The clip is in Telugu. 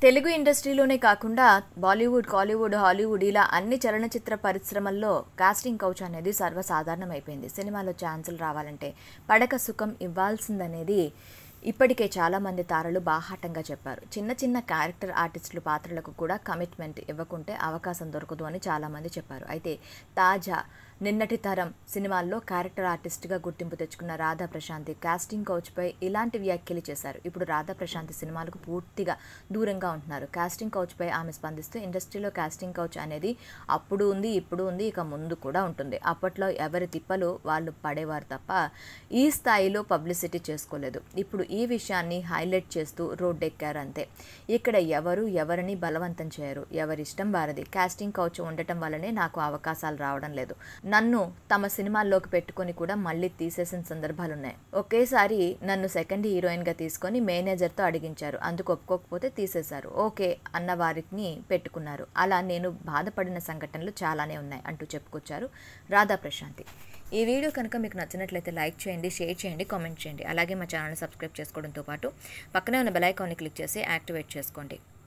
తెలుగు ఇండస్ట్రీలోనే కాకుండా బాలీవుడ్ కాలీవుడ్ హాలీవుడ్ ఇలా అన్ని చలనచిత్ర పరిశ్రమల్లో కాస్టింగ్ కౌచ్ అనేది సర్వసాధారణం అయిపోయింది సినిమాలో ఛాన్సులు రావాలంటే పడక సుఖం ఇవ్వాల్సిందనేది ఇప్పటికే చాలామంది తారలు బాహాటంగా చెప్పారు చిన్న చిన్న క్యారెక్టర్ ఆర్టిస్టులు పాత్రలకు కూడా కమిట్మెంట్ ఇవ్వకుంటే అవకాశం దొరకదు అని చాలామంది చెప్పారు అయితే తాజా నిన్నటి తరం సినిమాల్లో క్యారెక్టర్ ఆర్టిస్ట్గా గుర్తింపు తెచ్చుకున్న రాధా ప్రశాంతి కాస్టింగ్ కౌచ్పై ఇలాంటి వ్యాఖ్యలు చేశారు ఇప్పుడు రాధా ప్రశాంతి సినిమాలకు పూర్తిగా దూరంగా ఉంటున్నారు కాస్టింగ్ కౌచ్పై ఆమె స్పందిస్తూ ఇండస్ట్రీలో కాస్టింగ్ కౌచ్ అనేది అప్పుడు ఉంది ఇప్పుడు ఉంది ఇక ముందు కూడా ఉంటుంది అప్పట్లో ఎవరి తిప్పలు వాళ్ళు పడేవారు తప్ప ఈ స్థాయిలో పబ్లిసిటీ చేసుకోలేదు ఇప్పుడు ఈ విషయాన్ని హైలైట్ చేస్తూ రోడ్డెక్కారు అంతే ఇక్కడ ఎవరు ఎవరిని బలవంతం చేయరు ఎవరిష్టం వారిది కాస్టింగ్ కౌచ్ ఉండటం వల్లనే నాకు అవకాశాలు రావడం లేదు నన్ను తమ సినిమాల్లోకి పెట్టుకొని కూడా మళ్ళీ తీసేసిన సందర్భాలున్నాయి ఒకేసారి నన్ను సెకండ్ హీరోయిన్గా తీసుకొని మేనేజర్తో అడిగించారు అందుకు ఒప్పుకోకపోతే తీసేశారు ఓకే అన్న వారిని పెట్టుకున్నారు అలా నేను బాధపడిన సంఘటనలు చాలానే ఉన్నాయి అంటూ చెప్పుకొచ్చారు రాధా ప్రశాంతి ఈ వీడియో కనుక మీకు నచ్చినట్లయితే లైక్ చేయండి షేర్ చేయండి కామెంట్ చేయండి అలాగే మా ఛానల్ని సబ్స్క్రైబ్ చేసుకోవడంతో పాటు పక్కనే ఉన్న బెల్ ఐకాన్ని క్లిక్ చేసి యాక్టివేట్ చేసుకోండి